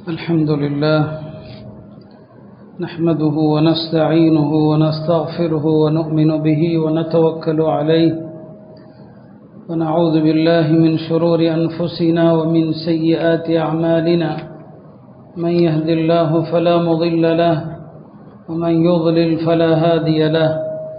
الحمد لله نحمده ونستعينه ونستغفره ونؤمن به ونتوكل عليه ونعوذ بالله من شرور أنفسنا ومن سيئات أعمالنا من يهد الله فلا مضل له ومن يضلل فلا هادي له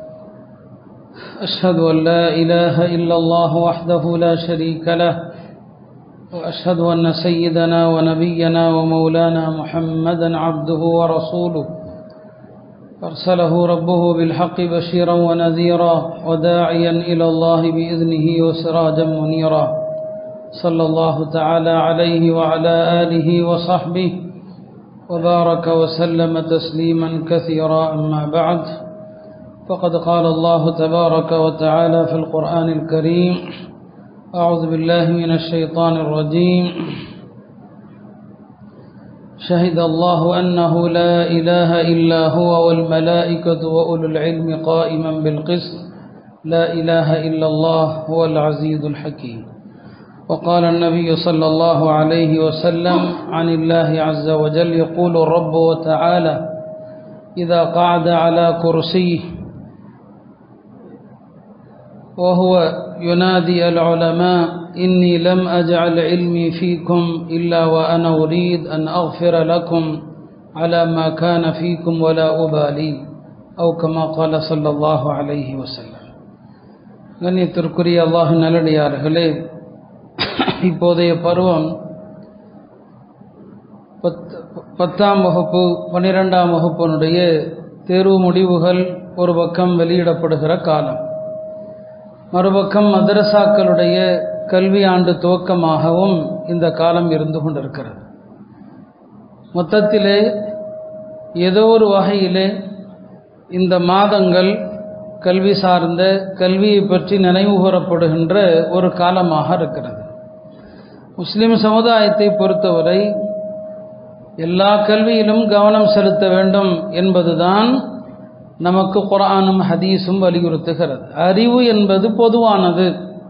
أشهد أن لا إله إلا الله وحده لا شريك له وأشهد أن سيدنا ونبينا ومولانا محمدا عبده ورسوله أرسله ربه بالحق بشيرا ونذيرا وداعيا إلى الله بإذنه وسراجا منيرا صلى الله تعالى عليه وعلى آله وصحبه وبارك وسلم تسليما كثيرا أما بعد فقد قال الله تبارك وتعالى في القرآن الكريم أعوذ بالله من الشيطان الرجيم شهد الله أنه لا إله إلا هو والملائكة وأولو العلم قائما بالقسط لا إله إلا الله هو العزيز الحكيم وقال النبي صلى الله عليه وسلم عن الله عز وجل يقول الرب وتعالى إذا قعد على كرسيه وهو ينادي العلماء إني لم أجعل علمي فيكم إلا وأنا أريد أن أغفر لكم على ما كان فيكم ولا أبالي أو كما قال صلى الله عليه وسلم கண்ணியத்திற்குரிய அல்லாஹ் நல்லடியார்களே இப்போதைய பருவம் பத் பத்தாம் வகுப்பு பன்னிரெண்டாம் வகுப்பினுடைய தேர்வு முடிவுகள் ஒரு பக்கம் வெளியிடப்படுகிற காலம் மறுபக்கம் மதரசாக்களுடைய கல்வி ஆண்டு துவக்கமாகவும் இந்த காலம் இருந்து கொண்டிருக்கிறது மொத்தத்திலே ஏதோ ஒரு வகையிலே இந்த மாதங்கள் கல்வி சார்ந்த கல்வியை பற்றி நினைவு கூறப்படுகின்ற ஒரு காலமாக இருக்கிறது முஸ்லிம் சமுதாயத்தை பொறுத்தவரை எல்லா கல்வியிலும் கவனம் செலுத்த வேண்டும் என்பதுதான் நமக்கு குரானும் ஹதீஸும் வலியுறுத்துகிறது அறிவு என்பது பொதுவானது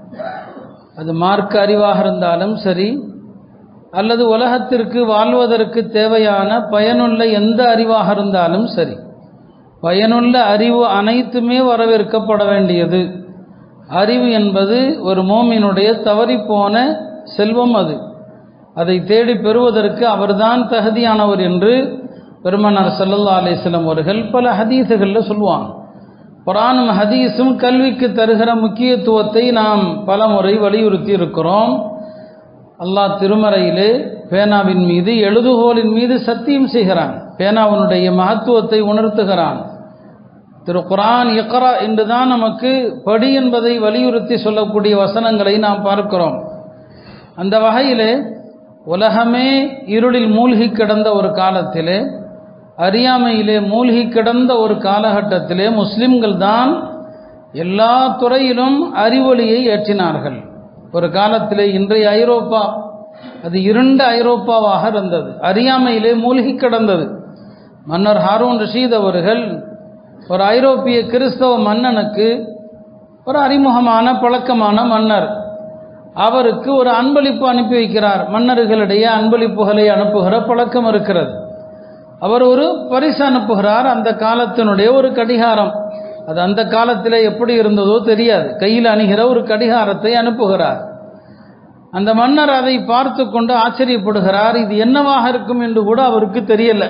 அது மார்க்க அறிவாக இருந்தாலும் சரி அல்லது உலகத்திற்கு வாழ்வதற்கு தேவையான பயனுள்ள எந்த அறிவாக இருந்தாலும் சரி பயனுள்ள அறிவு அனைத்துமே வரவேற்கப்பட வேண்டியது அறிவு என்பது ஒரு மோமினுடைய தவறிப்போன செல்வம் அது அதை தேடி பெறுவதற்கு அவர்தான் தகுதியானவர் என்று பெருமனார் சல்லல்லா அலிஸ்லம் அவர்கள் பல ஹதீஸுகளில் சொல்லுவாங்க குரானும் ஹதீஸும் கல்விக்கு தருகிற முக்கியத்துவத்தை நாம் பல முறை வலியுறுத்தி இருக்கிறோம் அல்லாஹ் திருமறையிலே பேனாவின் மீது எழுதுகோலின் மீது சத்தியம் செய்கிறான் பேனாவினுடைய மகத்துவத்தை உணர்த்துகிறான் திரு குரான் இக்ரா என்றுதான் நமக்கு படி என்பதை வலியுறுத்தி சொல்லக்கூடிய வசனங்களை நாம் பார்க்கிறோம் அந்த வகையிலே உலகமே இருளில் மூழ்கி கிடந்த ஒரு காலத்திலே அறியாமையிலே மூழ்கி கிடந்த ஒரு காலகட்டத்திலே முஸ்லிம்கள் தான் எல்லா துறையிலும் அறிவொளியை ஏற்றினார்கள் ஒரு காலத்திலே இன்றைய ஐரோப்பா அது இருண்ட ஐரோப்பாவாக இருந்தது அறியாமையிலே மூழ்கி கிடந்தது மன்னர் ஹாரூன் ரஷீத் அவர்கள் ஒரு ஐரோப்பிய கிறிஸ்தவ மன்னனுக்கு ஒரு அறிமுகமான பழக்கமான மன்னர் அவருக்கு ஒரு அன்பளிப்பு அனுப்பி வைக்கிறார் மன்னர்களிடையே அன்பளிப்புகளை அனுப்புகிற பழக்கம் இருக்கிறது அவர் ஒரு பரிசு அனுப்புகிறார் அந்த காலத்தினுடைய ஒரு கடிகாரம் அது அந்த காலத்தில் எப்படி இருந்ததோ தெரியாது கையில் அணுகிற ஒரு கடிகாரத்தை அனுப்புகிறார் அந்த மன்னர் அதை பார்த்து கொண்டு ஆச்சரியப்படுகிறார் இது என்னவாக இருக்கும் என்று கூட அவருக்கு தெரியல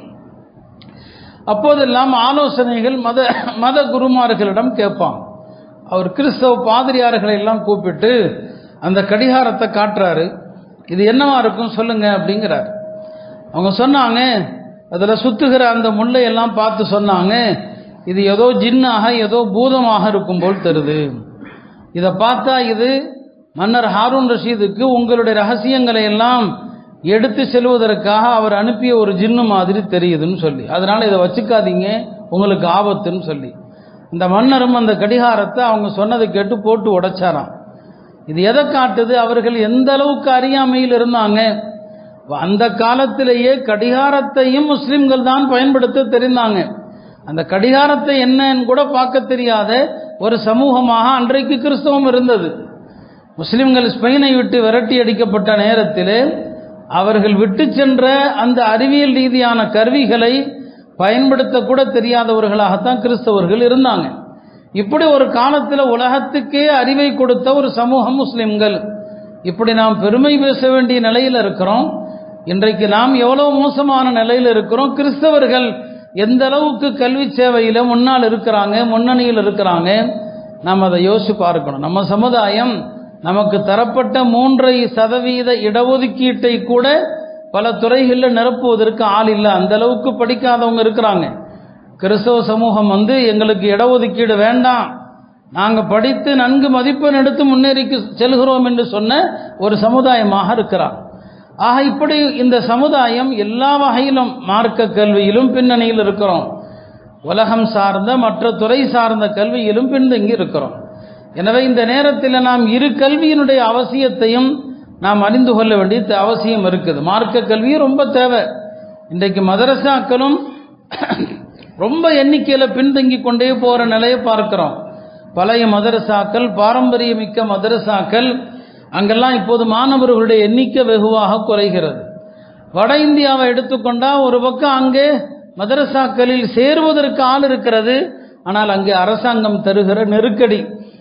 அப்போதெல்லாம் ஆலோசனைகள் மத மத குருமார்களிடம் கேட்பான் அவர் கிறிஸ்தவ பாதிரியார்களை எல்லாம் கூப்பிட்டு அந்த கடிகாரத்தை காட்டுறாரு இது என்னவா இருக்கும் சொல்லுங்க அப்படிங்கிறார் அவங்க சொன்னாங்க அதில் சுத்துகிற அந்த முள்ளையெல்லாம் பார்த்து சொன்னாங்க இது ஏதோ ஜின்னாக ஏதோ பூதமாக இருக்கும் போல் தருது இதை பார்த்தா இது மன்னர் ஹாரூன் ரஷீதுக்கு உங்களுடைய ரகசியங்களை எல்லாம் எடுத்து செல்வதற்காக அவர் அனுப்பிய ஒரு ஜின்னு மாதிரி தெரியுதுன்னு சொல்லி அதனால் இதை வச்சுக்காதீங்க உங்களுக்கு ஆபத்துன்னு சொல்லி இந்த மன்னரும் அந்த கடிகாரத்தை அவங்க சொன்னதை கேட்டு போட்டு உடைச்சாராம் இது எதை காட்டுது அவர்கள் எந்த அளவுக்கு அறியாமையில் இருந்தாங்க அந்த காலத்திலேயே கடிகாரத்தையும் முஸ்லிம்கள் தான் பயன்படுத்த தெரிந்தாங்க அந்த கடிகாரத்தை என்னன்னு கூட பார்க்க தெரியாத ஒரு சமூகமாக அன்றைக்கு கிறிஸ்தவம் இருந்தது முஸ்லிம்கள் ஸ்பெயினை விட்டு விரட்டி அடிக்கப்பட்ட நேரத்தில் அவர்கள் விட்டு சென்ற அந்த அறிவியல் ரீதியான கருவிகளை பயன்படுத்த கூட தெரியாதவர்களாகத்தான் கிறிஸ்தவர்கள் இருந்தாங்க இப்படி ஒரு காலத்தில் உலகத்துக்கே அறிவை கொடுத்த ஒரு சமூகம் முஸ்லிம்கள் இப்படி நாம் பெருமை பேச வேண்டிய நிலையில் இருக்கிறோம் இன்றைக்கு நாம் எவ்வளவு மோசமான நிலையில் இருக்கிறோம் கிறிஸ்தவர்கள் எந்த அளவுக்கு கல்வி சேவையில் முன்னால் இருக்கிறாங்க முன்னணியில் இருக்கிறாங்க நாம் அதை யோசிச்சு பார்க்கணும் நம்ம சமுதாயம் நமக்கு தரப்பட்ட மூன்றரை சதவீத இடஒதுக்கீட்டை கூட பல துறைகளில் நிரப்புவதற்கு ஆள் இல்லை அந்த அளவுக்கு படிக்காதவங்க இருக்கிறாங்க கிறிஸ்தவ சமூகம் வந்து எங்களுக்கு இடஒதுக்கீடு வேண்டாம் நாங்கள் படித்து நன்கு மதிப்பெண் எடுத்து முன்னேறி செல்கிறோம் என்று சொன்ன ஒரு சமுதாயமாக இருக்கிறார் ஆக இப்படி இந்த சமுதாயம் எல்லா வகையிலும் மார்க்க கல்வியிலும் பின்னணியில் இருக்கிறோம் உலகம் சார்ந்த மற்ற துறை சார்ந்த கல்வியிலும் பின்தங்கி இருக்கிறோம் எனவே இந்த நேரத்தில் நாம் இரு கல்வியினுடைய அவசியத்தையும் நாம் அறிந்து கொள்ள வேண்டிய த- அவசியம் இருக்குது மார்க்க கல்வியும் ரொம்ப தேவை இன்றைக்கு மதரசாக்களும் ரொம்ப எண்ணிக்கையில் பின்தங்கி கொண்டே போகிற நிலையை பார்க்கிறோம் பழைய மதரசாக்கள் பாரம்பரியமிக்க மதரசாக்கள் அங்கெல்லாம் இப்போது மாணவர்களுடைய எண்ணிக்கை வெகுவாக குறைகிறது வட இந்தியாவை எடுத்துக்கொண்டால் ஒரு பக்கம் அங்கே மதரசாக்களில் சேருவதற்கு ஆள் இருக்கிறது ஆனால் அங்கே அரசாங்கம் தருகிற நெருக்கடி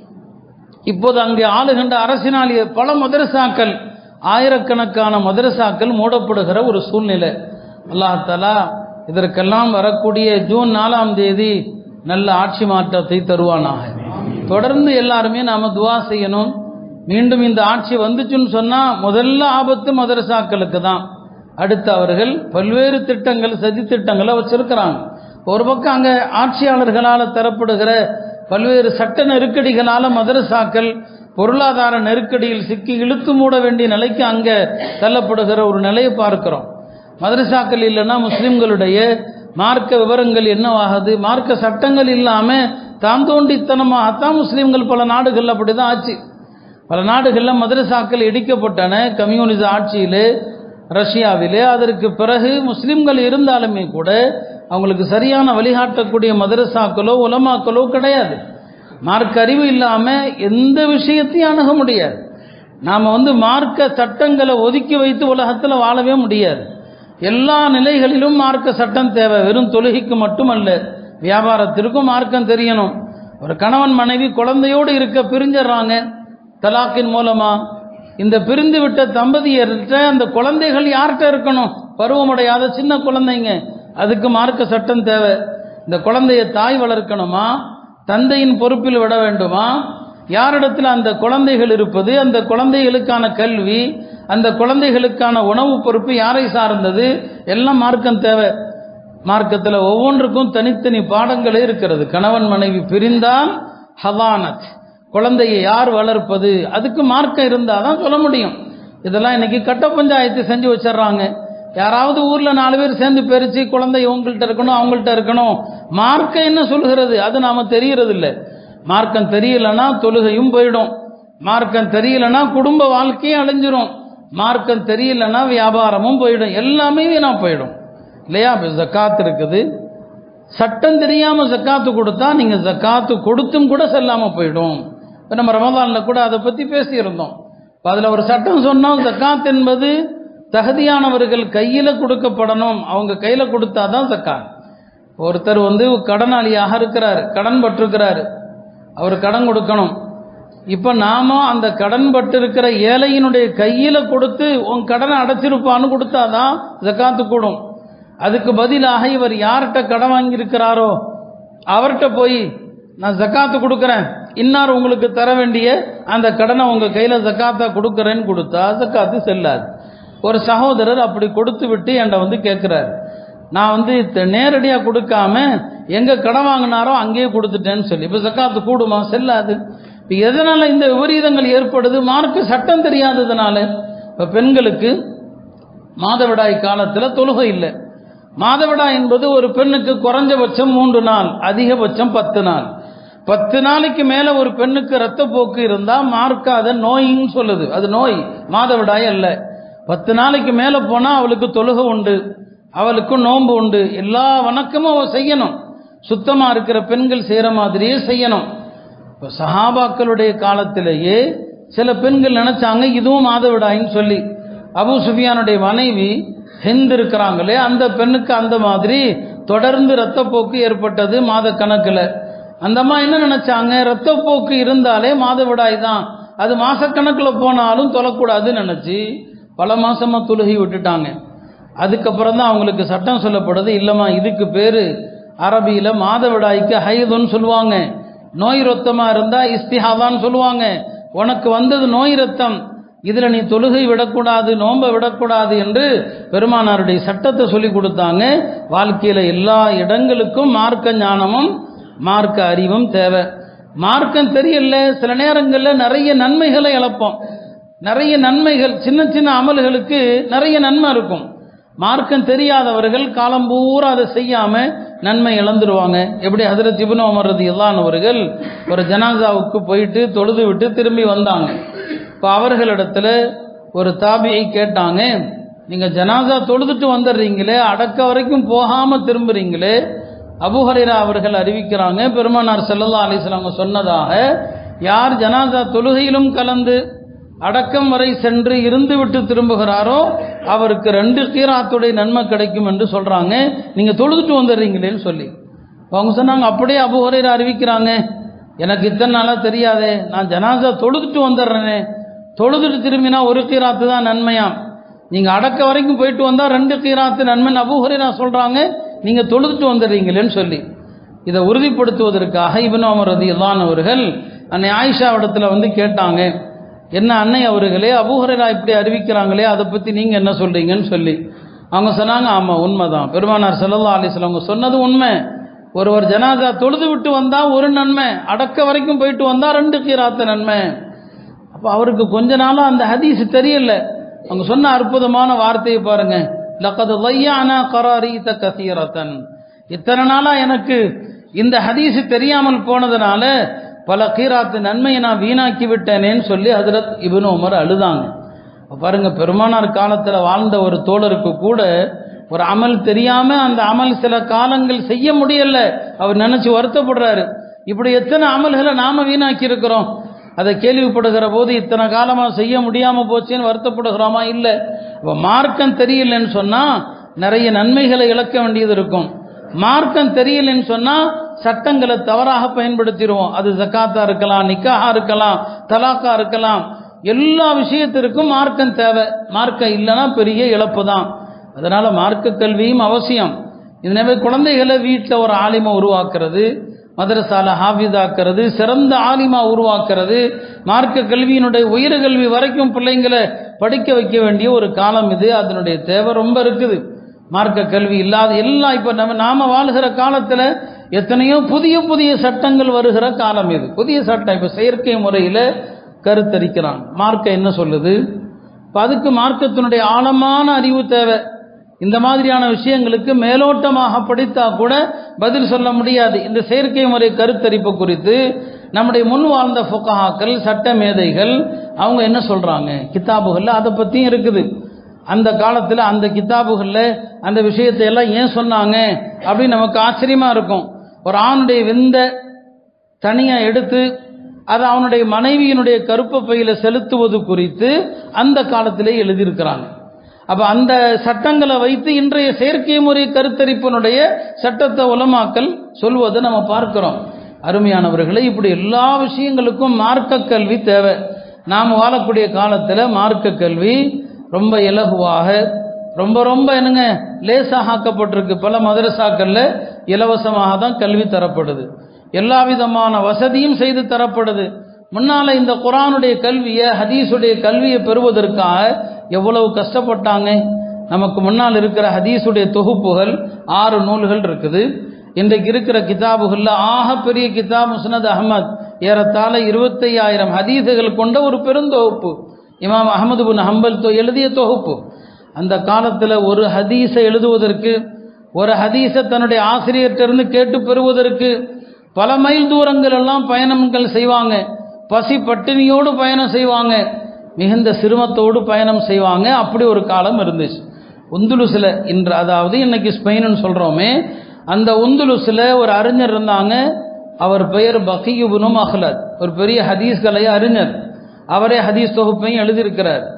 இப்போது அங்கே ஆளுகின்ற அரசினால் பல மதரசாக்கள் ஆயிரக்கணக்கான மதரசாக்கள் மூடப்படுகிற ஒரு சூழ்நிலை அல்லாஹாலா இதற்கெல்லாம் வரக்கூடிய ஜூன் நாலாம் தேதி நல்ல ஆட்சி மாற்றத்தை தருவானாக தொடர்ந்து எல்லாருமே நாம துவா செய்யணும் மீண்டும் இந்த ஆட்சி வந்துச்சுன்னு சொன்னா முதல்ல ஆபத்து மதரசாக்களுக்கு தான் அடுத்து அவர்கள் பல்வேறு திட்டங்கள் சதி திட்டங்களை வச்சிருக்கிறாங்க ஒரு பக்கம் அங்க ஆட்சியாளர்களால் தரப்படுகிற பல்வேறு சட்ட நெருக்கடிகளால மதரசாக்கள் பொருளாதார நெருக்கடியில் சிக்கி இழுத்து மூட வேண்டிய நிலைக்கு அங்கே தள்ளப்படுகிற ஒரு நிலையை பார்க்கிறோம் மதரசாக்கள் இல்லைன்னா முஸ்லிம்களுடைய மார்க்க விவரங்கள் என்னவாகுது மார்க்க சட்டங்கள் இல்லாமல் தாம் தோண்டித்தனமாகத்தான் முஸ்லிம்கள் பல நாடுகளில் அப்படி தான் ஆச்சு பல நாடுகளில் மதரசாக்கள் இடிக்கப்பட்டன கம்யூனிச ஆட்சியிலே ரஷ்யாவிலே அதற்கு பிறகு முஸ்லிம்கள் இருந்தாலுமே கூட அவங்களுக்கு சரியான வழிகாட்டக்கூடிய மதரசாக்களோ உலமாக்களோ கிடையாது மார்க்க அறிவு இல்லாமல் எந்த விஷயத்தையும் அணுக முடியாது நாம் வந்து மார்க்க சட்டங்களை ஒதுக்கி வைத்து உலகத்தில் வாழவே முடியாது எல்லா நிலைகளிலும் மார்க்க சட்டம் தேவை வெறும் தொழுகைக்கு மட்டுமல்ல வியாபாரத்திற்கும் மார்க்கம் தெரியணும் ஒரு கணவன் மனைவி குழந்தையோடு இருக்க பிரிஞ்சிடுறாங்க தலாக்கின் மூலமா இந்த பிரிந்து விட்ட தம்பதியர்கிட்ட அந்த குழந்தைகள் யார்கிட்ட இருக்கணும் பருவமடையாத சின்ன குழந்தைங்க அதுக்கு மார்க்க சட்டம் தேவை இந்த குழந்தைய தாய் வளர்க்கணுமா தந்தையின் பொறுப்பில் விட வேண்டுமா யாரிடத்தில் அந்த குழந்தைகள் இருப்பது அந்த குழந்தைகளுக்கான கல்வி அந்த குழந்தைகளுக்கான உணவு பொறுப்பு யாரை சார்ந்தது எல்லாம் மார்க்கம் தேவை மார்க்கத்தில் ஒவ்வொன்றுக்கும் தனித்தனி பாடங்களே இருக்கிறது கணவன் மனைவி பிரிந்தால் ஹவானத் குழந்தையை யார் வளர்ப்பது அதுக்கு மார்க்கம் இருந்தால் தான் சொல்ல முடியும் இதெல்லாம் இன்னைக்கு கட்ட பஞ்சாயத்து செஞ்சு வச்சிடுறாங்க யாராவது ஊரில் நாலு பேர் சேர்ந்து பெருச்சு குழந்தை இவங்கள்ட்ட இருக்கணும் அவங்கள்ட்ட இருக்கணும் மார்க்கம் என்ன சொல்கிறது அது நாம் தெரியறது இல்லை மார்க்கம் தெரியலனா தொழுகையும் போயிடும் மார்க்கம் தெரியலனா குடும்ப வாழ்க்கையும் அழிஞ்சிரும் மார்க்கம் தெரியலனா வியாபாரமும் போயிடும் எல்லாமே வீணா போயிடும் இல்லையா இப்போ ஜக்காத் இருக்குது சட்டம் தெரியாமல் ஜக்காத்து கொடுத்தா நீங்கள் ஜக்காத்து கொடுத்தும் கூட செல்லாமல் போயிடும் இப்போ நம்ம ரமதானில் கூட அதை பற்றி பேசியிருந்தோம் இப்போ அதில் ஒரு சட்டம் சொன்னோம் ஜக்காத் என்பது தகுதியானவர்கள் கையில் கொடுக்கப்படணும் அவங்க கையில் கொடுத்தா தான் ஜக்காத் ஒருத்தர் வந்து கடனாளியாக இருக்கிறார் கடன் பட்டிருக்கிறாரு அவர் கடன் கொடுக்கணும் இப்போ நாம அந்த கடன் பட்டிருக்கிற ஏழையினுடைய கையில் கொடுத்து உன் கடனை அடைச்சிருப்பான்னு கொடுத்தாதான் ஜக்காத்து கூடும் அதுக்கு பதிலாக இவர் யார்கிட்ட கடன் வாங்கியிருக்கிறாரோ அவர்கிட்ட போய் நான் ஜக்காத்து கொடுக்குறேன் இன்னார் உங்களுக்கு தர வேண்டிய அந்த கடனை உங்கள் கையில் ஜக்காத்தா கொடுக்குறேன்னு கொடுத்தா ஜக்காத்து செல்லாது ஒரு சகோதரர் அப்படி கொடுத்து விட்டு என்கிட்ட வந்து கேட்குறாரு நான் வந்து நேரடியாக கொடுக்காம எங்கே கடன் வாங்கினாரோ அங்கேயே கொடுத்துட்டேன்னு சொல்லி இப்போ ஜக்காத்து கூடுமா செல்லாது இப்போ எதனால் இந்த விபரீதங்கள் ஏற்படுது மார்க்கு சட்டம் தெரியாததுனால இப்போ பெண்களுக்கு மாதவிடாய் காலத்தில் தொழுகை இல்லை மாதவிடாய் என்பது ஒரு பெண்ணுக்கு குறைஞ்சபட்சம் மூன்று நாள் அதிகபட்சம் பத்து நாள் பத்து நாளைக்கு மேலே ஒரு பெண்ணுக்கு ரத்தப்போக்கு இருந்தால் மார்க்காத நோயின்னு சொல்லுது அது நோய் மாதவிடாய் அல்ல பத்து நாளைக்கு மேலே போனால் அவளுக்கு தொழுகை உண்டு அவளுக்கு நோன்பு உண்டு எல்லா வணக்கமும் அவள் செய்யணும் சுத்தமாக இருக்கிற பெண்கள் செய்கிற மாதிரியே செய்யணும் இப்போ சஹாபாக்களுடைய காலத்திலேயே சில பெண்கள் நினைச்சாங்க இதுவும் மாதவிடாயின்னு சொல்லி அபு சுஃபியானுடைய மனைவி ஹிந்த் இருக்கிறாங்களே அந்த பெண்ணுக்கு அந்த மாதிரி தொடர்ந்து இரத்தப்போக்கு ஏற்பட்டது மாத கணக்கில் அந்த அம்மா என்ன நினைச்சாங்க இரத்தப்போக்கு இருந்தாலே மாதவிடாய் தான் அது மாசக்கணக்கில் போனாலும் தொழக்கூடாதுன்னு நினச்சி பல மாசமா துலுகி விட்டுட்டாங்க அதுக்கப்புறம் தான் அவங்களுக்கு சட்டம் சொல்லப்படுது இல்லைம்மா இதுக்கு பேர் அரபியில் மாதவிடாய்க்கு ஹைதுன்னு சொல்லுவாங்க நோய் ரத்தமாக இருந்தால் இஸ்திஹாதான்னு சொல்லுவாங்க உனக்கு வந்தது நோய் ரத்தம் இதில் நீ தொழுகை விடக்கூடாது நோன்பை விடக்கூடாது என்று பெருமானாருடைய சட்டத்தை சொல்லி கொடுத்தாங்க வாழ்க்கையில் எல்லா இடங்களுக்கும் மார்க்க ஞானமும் மார்க்க அறிவும் தேவை மார்க்கம் தெரியல சில நேரங்களில் நிறைய நன்மைகளை இழப்போம் நிறைய நன்மைகள் சின்ன சின்ன அமல்களுக்கு நிறைய நன்மை இருக்கும் மார்க்கம் தெரியாதவர்கள் காலம் பூரா அதை செய்யாம நன்மை இழந்துருவாங்க எப்படி ஹதரத் இப்னு உமர் ரதியல்லாஹு அவர்கள் ஒரு ஜனாசாவுக்கு போயிட்டு தொழுது விட்டு திரும்பி வந்தாங்க இப்போ அவர்களிடத்துல ஒரு தாபியை கேட்டாங்க நீங்க ஜனாசா தொழுதுட்டு வந்துடுறீங்களே அடக்க வரைக்கும் போகாம திரும்புறீங்களே அபுஹரேரா அவர்கள் அறிவிக்கிறாங்க பெருமானார் ஸல்லல்லாஹு அலைஹி வஸல்லம் அவங்க சொன்னதாக யார் ஜனாசா தொழுகையிலும் கலந்து அடக்கம் வரை சென்று இருந்து விட்டு திரும்புகிறாரோ அவருக்கு ரெண்டு கீராத்துடைய நன்மை கிடைக்கும் என்று சொல்றாங்க நீங்க தொழுதுட்டு வந்துடுறீங்களேன்னு சொல்லி அவங்க சொன்னாங்க அப்படியே அபுஹரேரா அறிவிக்கிறாங்க எனக்கு இத்தனை நாளா தெரியாதே நான் ஜனாசா தொழுதுட்டு வந்துடுறேனே தொழுதுட்டு திரும்பினா ஒரு கீராத்து தான் நன்மையாம் நீங்க அடக்க வரைக்கும் போயிட்டு வந்தா ரெண்டு கீராத்து நன்மைன்னு அபுஹரேரா சொல்றாங்க நீங்க தொழுதுட்டு வந்துடுறீங்களேன்னு சொல்லி இதை உறுதிப்படுத்துவதற்காக இப்னு உமர் ரதியல்லாஹு அவர்கள் அன்னை ஆயிஷாவிடத்துல வந்து கேட்டாங்க என்ன அன்னை அவர்களே அபூஹரேரா இப்படி அறிவிக்கிறாங்களே அதை பற்றி நீங்கள் என்ன சொல்கிறீங்கன்னு சொல்லி அவங்க சொன்னாங்க ஆமாம் உண்மைதான் பெருமானார் ஸல்லல்லாஹு அலைஹி வஸல்லம் அவங்க சொன்னது உண்மை ஒருவர் ஜனாதா தொழுது விட்டு வந்தால் ஒரு நன்மை அடக்க வரைக்கும் போயிட்டு வந்தால் ரெண்டு கீராத்த நன்மை அப்போ அவருக்கு கொஞ்ச நாளாக அந்த ஹதீஸ் தெரியல அவங்க சொன்ன அற்புதமான வார்த்தையை பாருங்க லக்கது லையானா கராரீத கசீரத்தன் இத்தனை நாளாக எனக்கு இந்த ஹதீஸ் தெரியாமல் போனதுனால பல கீராத்து நன்மையை நான் வீணாக்கி விட்டேனேன்னு சொல்லி ஹதரத் இப்னு உமர் அழுதாங்க அப்ப பாருங்க பெருமானார் காலத்தில் வாழ்ந்த ஒரு தோழருக்கு கூட ஒரு அமல் தெரியாம அந்த அமல் சில காலங்கள் செய்ய முடியல அவர் நினைச்சு வருத்தப்படுறாரு இப்படி எத்தனை அமல்களை நாம வீணாக்கி இருக்கிறோம் அதை கேள்விப்படுகிற போது இத்தனை காலமா செய்ய முடியாம போச்சுன்னு வருத்தப்படுகிறோமா இல்லை இப்போ மார்க்கம் தெரியலன்னு சொன்னா நிறைய நன்மைகளை இழக்க வேண்டியது இருக்கும் மார்க்கம் தெரியலன்னு சொன்னா சட்டங்களை தவறாக பயன்படுத்திடுவோம் அது ஜக்காத்தா இருக்கலாம் நிக்காஹா இருக்கலாம் தலாக்கா இருக்கலாம் எல்லா விஷயத்திற்கும் மார்க்கம் தேவை மார்க்கம் இல்லைன்னா பெரிய இழப்பு தான் அதனால மார்க்க கல்வியும் அவசியம் எனவே குழந்தைகளை வீட்டில் ஒரு ஆலிமை உருவாக்குறது மதரசால ஹாஃபிதாக்குறது சிறந்த ஆலிமா உருவாக்குறது மார்க்க கல்வியினுடைய உயர் கல்வி வரைக்கும் பிள்ளைங்களை படிக்க வைக்க வேண்டிய ஒரு காலம் இது அதனுடைய தேவை ரொம்ப இருக்குது மார்க்க கல்வி இல்லாத எல்லாம் இப்போ நம்ம நாம வாழ்கிற காலத்தில் எத்தனையோ புதிய புதிய சட்டங்கள் வருகிற காலம் இது புதிய சட்டம் இப்போ செயற்கை முறையில் கருத்தரிக்கிறான் மார்க்கம் என்ன சொல்லுது இப்போ அதுக்கு மார்க்கத்தினுடைய ஆழமான அறிவு தேவை இந்த மாதிரியான விஷயங்களுக்கு மேலோட்டமாக படித்தா கூட பதில் சொல்ல முடியாது இந்த செயற்கை முறை கருத்தரிப்பு குறித்து நம்முடைய முன் வாழ்ந்த ஃபுகஹாக்கள் சட்ட மேதைகள் அவங்க என்ன சொல்றாங்க கிதாபுகளில் அதை பற்றியும் இருக்குது அந்த காலத்தில் அந்த கிதாபுகளில் அந்த விஷயத்தை எல்லாம் ஏன் சொன்னாங்க அப்படின்னு நமக்கு ஆச்சரியமா இருக்கும் ஒரு ஆணுடைய விந்த தனியாக எடுத்து அதை அவனுடைய மனைவியினுடைய கருப்ப பையில செலுத்துவது குறித்து அந்த காலத்திலே எழுதியிருக்கிறாங்க அப்ப அந்த சட்டங்களை வைத்து இன்றைய செயற்கை முறை கருத்தரிப்பினுடைய சட்டத்தை உலமாக்கல் சொல்வதை நம்ம பார்க்கிறோம் அருமையானவர்களே இப்படி எல்லா விஷயங்களுக்கும் மார்க்க கல்வி தேவை நாம் வாழக்கூடிய காலத்தில் மார்க்க கல்வி ரொம்ப இலகுவாக ரொம்ப ரொம்ப என்னங்க லேசாக ஆக்கப்பட்டிருக்கு பல மதரசாக்கள்ல இலவசமாக தான் கல்வி தரப்படுது எல்லா விதமான வசதியும் செய்து தரப்படுது முன்னால இந்த குரானுடைய கல்வியை ஹதீஸுடைய கல்வியை பெறுவதற்காக எவ்வளவு கஷ்டப்பட்டாங்க நமக்கு முன்னால் இருக்கிற ஹதீஸுடைய தொகுப்புகள் ஆறு நூல்கள் இருக்குது இன்றைக்கு இருக்கிற கிதாபுகளில் ஆக பெரிய கிதாப் முஸ்னத் அகமது ஏறத்தாழ இருபத்தையாயிரம் ஹதீஸுகள் கொண்ட ஒரு பெருந்தொகுப்பு இமாம் அகமது பின் ஹம்பல் தொ எழுதிய தொகுப்பு அந்த காலத்தில் ஒரு ஹதீஸை எழுதுவதற்கு ஒரு ஹதீஸை தன்னுடைய ஆசிரியர்கிட்டருந்து கேட்டு பெறுவதற்கு பல மைல் தூரங்கள் எல்லாம் பயணங்கள் செய்வாங்க பசி பட்டினியோடு பயணம் செய்வாங்க மிகுந்த சிரமத்தோடு பயணம் செய்வாங்க அப்படி ஒரு காலம் இருந்துச்சு உந்துலுசில் இன்று அதாவது இன்னைக்கு ஸ்பெயின்னு சொல்கிறோமே அந்த உந்துலுசில் ஒரு அறிஞர் இருந்தாங்க அவர் பெயர் பக்கியுபுனும் அஹ்லத் ஒரு பெரிய ஹதீஸ்களை அறிஞர் அவரே ஹதீஸ் தொகுப்பையும் எழுதியிருக்கிறார்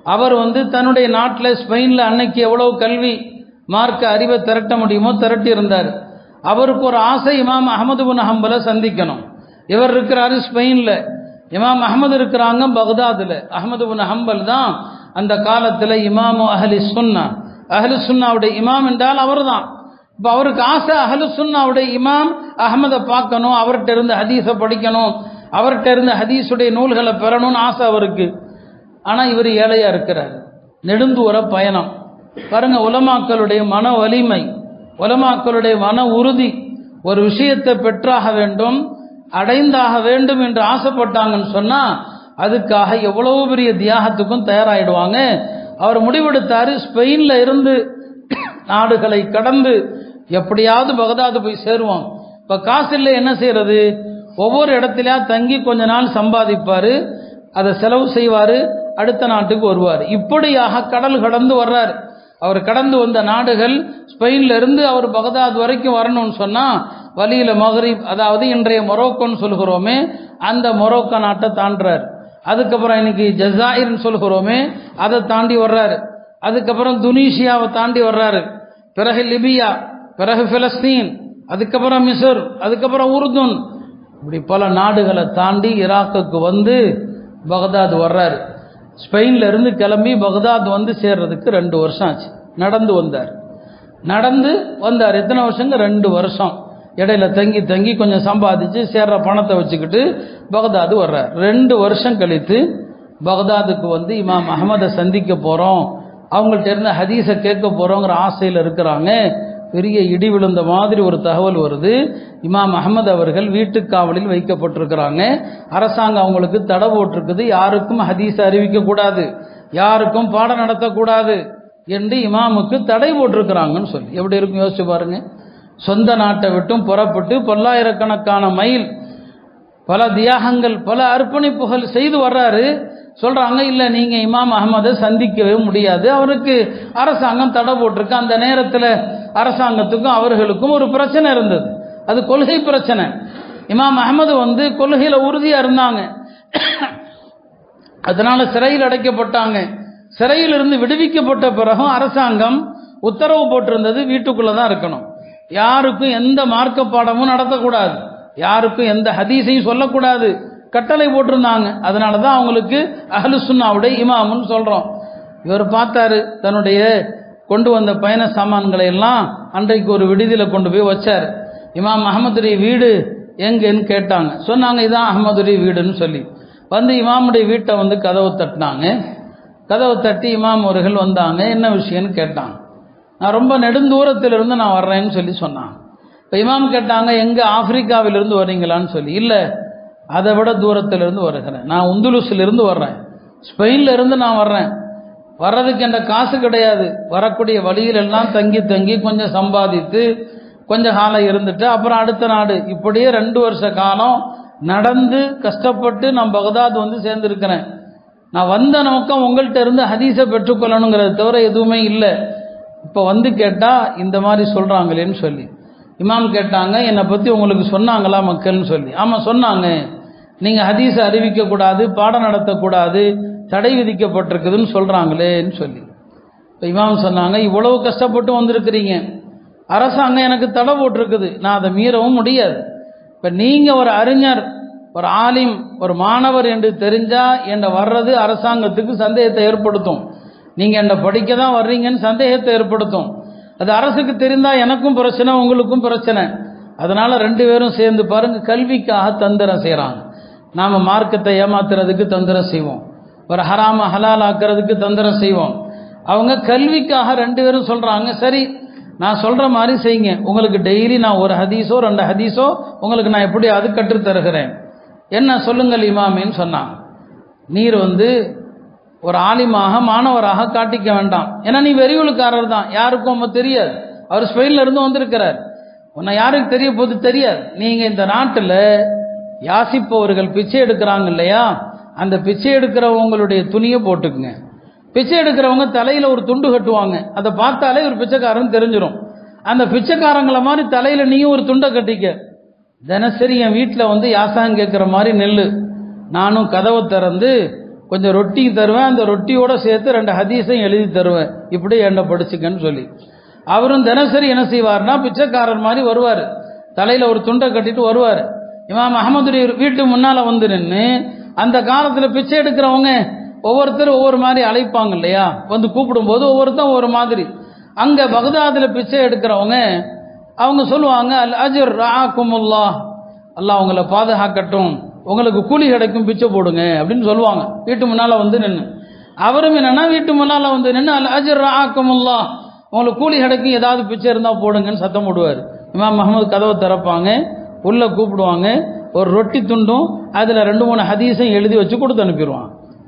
அவர் வந்து தன்னுடைய நாட்டில் ஸ்பெயினில் அன்னைக்கு எவ்வளவு கல்வி மார்க்க அறிவை திரட்ட முடியுமோ திரட்டி இருந்தார் அவருக்கு ஒரு ஆசை இமாம் அகமது பின் ஹம்பலை சந்திக்கணும் இவர் இருக்கிறாரு ஸ்பெயினில் இமாம் அகமது இருக்கிறாங்க பக்தாதில் அகமது பின் ஹம்பல் தான் அந்த காலத்தில் இமாமு அஹலி சுன்னா அஹலு சுன்னாவுடைய இமாம் என்றால் அவர் தான் இப்போ அவருக்கு ஆசை அஹலு சுன்னாவுடைய இமாம் அகமதை பார்க்கணும் அவர்கிட்ட இருந்து ஹதீஸை படிக்கணும் அவர்கிட்ட இருந்து ஹதீஸுடைய நூல்களை பெறணும்னு ஆசை அவருக்கு ஆனால் இவர் ஏழையாக இருக்கிறார் நெடுந்தூர பயணம் பாருங்க உலமாக்களுடைய மன வலிமை உலமாக்களுடைய மன உறுதி ஒரு விஷயத்தை பெற்றாக வேண்டும் அடைந்தாக வேண்டும் என்று ஆசைப்பட்டாங்கன்னு சொன்னால் அதுக்காக எவ்வளவு பெரிய தியாகத்துக்கும் தயாராகிடுவாங்க அவர் முடிவெடுத்தாரு ஸ்பெயினில் இருந்து நாடுகளை கடந்து எப்படியாவது பகதாது போய் சேருவோம் இப்போ காசு இல்லை என்ன செய்யறது ஒவ்வொரு இடத்துலயா தங்கி கொஞ்ச நாள் சம்பாதிப்பார் அதை செலவு செய்வார் அடுத்த நாட்டுக்கு வருவார் இப்படியாக கடல் கடந்து வர்றார் அவர் கடந்து வந்த நாடுகள் ஸ்பெயின்ல இருந்து அவர் பகதாத் வரைக்கும் வரணும்னு சொன்னா வழியில மகரிப் அதாவது இன்றைய மொரோக்கோன்னு சொல்கிறோமே அந்த மொரோக்கோ நாட்டை தாண்டுறார் அதுக்கப்புறம் இன்னைக்கு ஜசாயிர்னு சொல்கிறோமே அதை தாண்டி வர்றாரு அதுக்கப்புறம் துனீஷியாவை தாண்டி வர்றாரு பிறகு லிபியா பிறகு பிலஸ்தீன் அதுக்கப்புறம் மிசர் அதுக்கப்புறம் உருதுன் இப்படி பல நாடுகளை தாண்டி ஈராக்குக்கு வந்து பகதாத் வர்றாரு ஸ்பெயின்ல இருந்து கிளம்பி பகதாத் வந்து சேர்றதுக்கு ரெண்டு வருஷம் ஆச்சு நடந்து வந்தார் நடந்து வந்தார் எத்தனை வருஷங்க ரெண்டு வருஷம் இடையில தங்கி தங்கி கொஞ்சம் சம்பாதிச்சு சேர்ற பணத்தை வச்சுக்கிட்டு பகதாது வர்றார் ரெண்டு வருஷம் கழித்து பகதாதுக்கு வந்து இமாம் அகமதை சந்திக்க போகிறோம் அவங்கள்ட்ட இருந்து ஹதீஸை கேட்க போகிறோங்கிற ஆசையில் இருக்கிறாங்க பெரிய இடி விழுந்த மாதிரி ஒரு தகவல் வருது இமாம் அகமது அவர்கள் வீட்டுக் காவலில் வைக்கப்பட்டிருக்கிறாங்க அரசாங்கம் அவங்களுக்கு தடை போட்டிருக்குது யாருக்கும் ஹதீஸ் அறிவிக்கக்கூடாது யாருக்கும் பாடம் நடத்தக்கூடாது என்று இமாமுக்கு தடை போட்டிருக்கிறாங்கன்னு சொல்லி எப்படி இருக்கும் யோசிச்சு பாருங்க சொந்த நாட்டை விட்டும் புறப்பட்டு பல்லாயிரக்கணக்கான மைல் பல தியாகங்கள் பல அர்ப்பணிப்புகள் செய்து வர்றாரு சொல்றாங்க இல்ல நீங்க இமாம் அகமதை சந்திக்கவே முடியாது அவருக்கு அரசாங்கம் தடை போட்டிருக்கு அந்த நேரத்தில் அரசாங்கத்துக்கும் அவர்களுக்கும் ஒரு பிரச்சனை இருந்தது அது கொள்கை பிரச்சனை இமாம் அகமது வந்து கொள்கையில உறுதியா இருந்தாங்க அதனால சிறையில் அடைக்கப்பட்டாங்க சிறையிலிருந்து விடுவிக்கப்பட்ட பிறகும் அரசாங்கம் உத்தரவு போட்டிருந்தது வீட்டுக்குள்ள தான் இருக்கணும் யாருக்கும் எந்த மார்க்க பாடமும் நடத்தக்கூடாது யாருக்கும் எந்த ஹதீஸையும் சொல்லக்கூடாது கட்டளை போட்டிருந்தாங்க அதனால தான் அவங்களுக்கு அஹ்லு சுன்னாவுடைய இமாமுன்னு சொல்கிறோம் இவர் பார்த்தாரு தன்னுடைய கொண்டு வந்த பயண சாமான்களை எல்லாம் அன்றைக்கு ஒரு விடுதியில் கொண்டு போய் வச்சார் இமாம் அகமதுடைய வீடு எங்கன்னு கேட்டாங்க சொன்னாங்க இதான் அகமதுடைய வீடுன்னு சொல்லி வந்து இமாமுடைய வீட்டை வந்து கதவு தட்டினாங்க கதவை தட்டி இமாம் அவர்கள் வந்தாங்க என்ன விஷயம்னு கேட்டாங்க நான் ரொம்ப நெடுந்தூரத்திலிருந்து நான் வர்றேன்னு சொல்லி சொன்னாங்க இப்போ இமாம் கேட்டாங்க எங்கே ஆப்பிரிக்காவிலிருந்து வர்றீங்களான்னு சொல்லி இல்லை அதை விட தூரத்திலிருந்து வருகிறேன் நான் உந்துலுசிலிருந்து வர்றேன் ஸ்பெயின்ல இருந்து நான் வர்றேன் வர்றதுக்கு என்ற காசு கிடையாது வரக்கூடிய வழியில் எல்லாம் தங்கி தங்கி கொஞ்சம் சம்பாதித்து கொஞ்ச காலம் இருந்துட்டு அப்புறம் அடுத்த நாடு இப்படியே ரெண்டு வருஷ காலம் நடந்து கஷ்டப்பட்டு நான் பகதாத் வந்து சேர்ந்துருக்கிறேன் நான் வந்த நோக்கம் உங்கள்கிட்ட இருந்து ஹதீஸை பெற்றுக்கொள்ளணுங்கிறது தவிர எதுவுமே இல்லை இப்போ வந்து கேட்டால் இந்த மாதிரி சொல்கிறாங்களேன்னு சொல்லி இமாம் கேட்டாங்க என்னை பற்றி உங்களுக்கு சொன்னாங்களா மக்கள்னு சொல்லி ஆமாம் சொன்னாங்க நீங்கள் ஹதீஸை அறிவிக்கக்கூடாது பாடம் நடத்தக்கூடாது தடை விதிக்கப்பட்டிருக்குதுன்னு சொல்கிறாங்களேன்னு சொல்லி இப்போ இமாம் சொன்னாங்க இவ்வளவு கஷ்டப்பட்டு வந்திருக்கிறீங்க அரசாங்கம் எனக்கு தடை போட்டிருக்குது நான் அதை மீறவும் முடியாது இப்போ நீங்கள் ஒரு அறிஞர் ஒரு ஆலிம் ஒரு மாணவர் என்று தெரிஞ்சால் என்னை வர்றது அரசாங்கத்துக்கு சந்தேகத்தை ஏற்படுத்தும் நீங்கள் என்னை படிக்க தான் வர்றீங்கன்னு சந்தேகத்தை ஏற்படுத்தும் அது அரசுக்கு தெரிந்தால் எனக்கும் பிரச்சனை உங்களுக்கும் பிரச்சனை அதனால் ரெண்டு பேரும் சேர்ந்து பாருங்க கல்விக்காக தந்திரம் செய்கிறாங்க நாம் மார்க்கத்தை ஏமாத்துறதுக்கு தந்திரம் செய்வோம் ஒரு ஹராம ஹலால் ஆக்கிறதுக்கு தந்திரம் செய்வோம் அவங்க கல்விக்காக ரெண்டு பேரும் சொல்கிறாங்க சரி நான் சொல்கிற மாதிரி செய்யுங்க உங்களுக்கு டெய்லி நான் ஒரு ஹதீஸோ ரெண்டு ஹதீஸோ உங்களுக்கு நான் எப்படி அது கற்றுத் தருகிறேன் என்ன சொல்லுங்கள் இமாமின்னு சொன்னாங்க நீர் வந்து ஒரு ஆலிமாக மாணவராக காட்டிக்க வேண்டாம் ஏன்னா நீ வெறியுளுக்காரர் தான் யாருக்கும் நம்ம தெரியாது அவர் ஸ்பெயின்ல இருந்து வந்திருக்கிறார் உன்னை யாருக்கு தெரிய போது தெரியாது நீங்க இந்த நாட்டில் யாசிப்பவர்கள் பிச்சை எடுக்கிறாங்க இல்லையா அந்த பிச்சை எடுக்கிறவங்களுடைய துணியை போட்டுக்குங்க பிச்சை எடுக்கிறவங்க தலையில ஒரு துண்டு கட்டுவாங்க அதை பார்த்தாலே ஒரு பிச்சைக்காரன் தெரிஞ்சிடும் அந்த பிச்சைக்காரங்கள மாதிரி தலையில நீயும் ஒரு துண்டை கட்டிக்க தினசரி என் வீட்டில் வந்து யாசகம் கேட்குற மாதிரி நெல் நானும் கதவை திறந்து கொஞ்சம் ரொட்டி தருவேன் அந்த ரொட்டியோட சேர்த்து ரெண்டு ஹதீஸையும் எழுதி தருவேன் இப்படி என்ன படிச்சுக்கன்னு சொல்லி அவரும் தினசரி என்ன செய்வார்னா பிச்சைக்காரர் மாதிரி வருவார் தலையில் ஒரு துண்டை கட்டிட்டு வருவார் இமாம் அகமதுடைய வீட்டு முன்னால் வந்து நின்று அந்த காலத்தில் பிச்சை எடுக்கிறவங்க ஒவ்வொருத்தரும் ஒவ்வொரு மாதிரி அழைப்பாங்க இல்லையா வந்து கூப்பிடும்போது ஒவ்வொருத்தரும் ஒவ்வொரு மாதிரி அங்கே பகதாதில் பிச்சை எடுக்கிறவங்க அவங்க சொல்லுவாங்க அல் அஜர் ராக்குமுல்லா அல்லாஹ் உங்களை பாதுகாக்கட்டும் உங்களுக்கு கூலி கிடைக்கும் பிச்சை போடுங்க அப்படின்னு சொல்லுவாங்க வீட்டு முன்னால் வந்து நின்று அவரும் என்னன்னா வீட்டு முன்னால் வந்து நின்று அல் அஜர் ராக்குமுல்லா உங்களுக்கு கூலி கிடைக்கும் ஏதாவது பிச்சை இருந்தால் போடுங்கன்னு சத்தம் போடுவார் இமாம் முகமது கதவை திறப்பாங்க உள்ளே கூப்பிடுவாங்க ஒரு ரொட்டி துண்டும் அதில் ரெண்டு மூணு ஹதீஸையும் எழுதி வச்சு கொடுத்து அனுப்பிடுவான்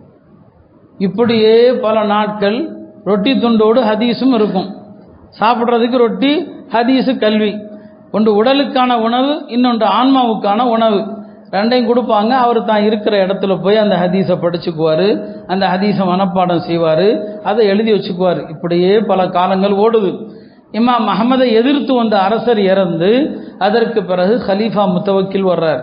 இப்படியே பல நாட்கள் ரொட்டி துண்டோடு ஹதீஸும் இருக்கும் சாப்பிட்றதுக்கு ரொட்டி ஹதீஸு கல்வி ஒன்று உடலுக்கான உணவு இன்னொன்று ஆன்மாவுக்கான உணவு ரெண்டையும் கொடுப்பாங்க அவர் தான் இருக்கிற இடத்துல போய் அந்த ஹதீஸை படிச்சுக்குவார் அந்த ஹதீஸை மனப்பாடம் செய்வார் அதை எழுதி வச்சுக்குவார் இப்படியே பல காலங்கள் ஓடுது இமாம் அகமதை எதிர்த்து வந்த அரசர் இறந்து அதற்கு பிறகு ஹலீஃபா முத்தவக்கில் வர்றார்